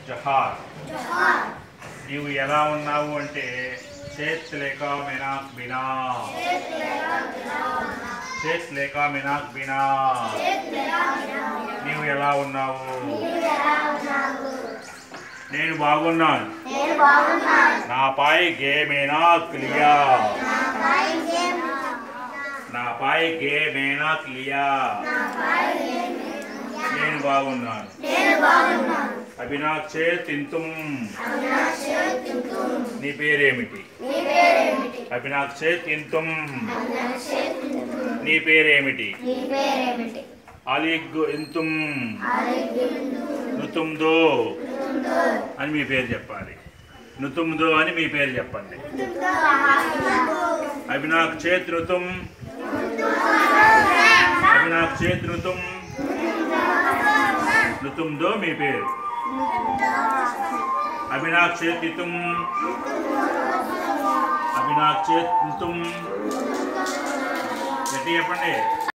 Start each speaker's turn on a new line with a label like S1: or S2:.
S1: జహార్ నీవు ఎలా ఉన్నావు అంటే చేత్ లేక మినాక్ బినా చేత్ లేక మినాక్ బినా నీవు ఎలా ఉన్నావు నేను బాగున్నాను నాపై గే మినాక్ లియా నాపై గే మినాక్ లియా నేను బాగున్నాను అభినాక్ చే తింతుం నీ పేరేమిటి అభినాక్ చే తింతుం నీ పేరేమిటి అలిగ్ ఇంతుం నుతుందో అని మీ పేరు చెప్పాలి నుతుందో అని మీ పేరు చెప్పండి అభినాక్ చేత్ ఋతుం అభినాక్ చేత్ ఋతుం ఋతుందో మీ పేరు అభినాక్ చేత్ ఇతుం అభినాక్ చేత్ ఋతుం గట్టి చెప్పండి